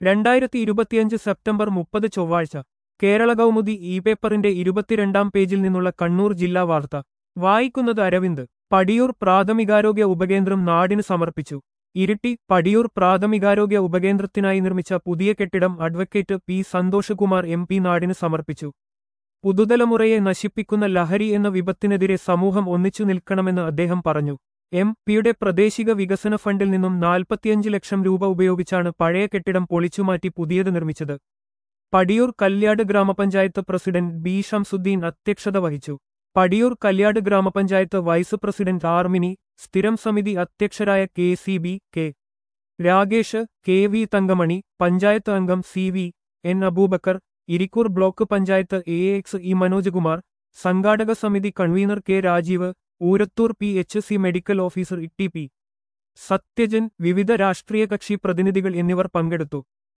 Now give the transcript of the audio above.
രണ്ടായിരത്തി ഇരുപത്തിയഞ്ച് സെപ്റ്റംബർ മുപ്പത് ചൊവ്വാഴ്ച കേരള കൗമുദി ഇ പേപ്പറിന്റെ ഇരുപത്തിരണ്ടാം പേജിൽ നിന്നുള്ള കണ്ണൂർ ജില്ലാ വാർത്ത വായിക്കുന്നത് അരവിന്ദ് പടിയൂർ പ്രാഥമികാരോഗ്യ ഉപകേന്ദ്രം നാടിന് സമർപ്പിച്ചു ഇരിട്ടി പടിയൂർ പ്രാഥമികാരോഗ്യ ഉപകേന്ദ്രത്തിനായി നിർമ്മിച്ച പുതിയ കെട്ടിടം advocate P Santhoshkumar M P നാടിന് സമർപ്പിച്ചു പുതുതലമുറയെ നശിപ്പിക്കുന്ന ലഹരി എന്ന വിപത്തിനെതിരെ സമൂഹം ഒന്നിച്ചു നിൽക്കണമെന്ന് അദ്ദേഹം പറഞ്ഞു എം പിയുടെ പ്രാദേശിക വികസന ഫണ്ടിൽ നിന്നും നാൽപ്പത്തിയഞ്ച് ലക്ഷം രൂപ ഉപയോഗിച്ചാണ് പഴയ കെട്ടിടം പൊളിച്ചുമാറ്റി പുതിയത് നിർമ്മിച്ചത് പടിയൂർ കല്യാട് ഗ്രാമപഞ്ചായത്ത് പ്രസിഡന്റ് ബി ഷംസുദ്ദീൻ അധ്യക്ഷത വഹിച്ചു പടിയൂർ കല്യാട് ഗ്രാമപഞ്ചായത്ത് വൈസ് പ്രസിഡന്റ് ആർമിനി സ്ഥിരം സമിതി അധ്യക്ഷരായ K C B K Ragesh K V Thankamani panchayat അംഗം C V N Aboobacker Irikkur block panchayat A X E Manojkumar സംഘാടക സമിതി convener K Rajeev Urathur P H C medical officer E T P Sathyajan വിവിധ രാഷ്ട്രീയ കക്ഷി പ്രതിനിധികൾ എന്നിവർ പങ്കെടുത്തു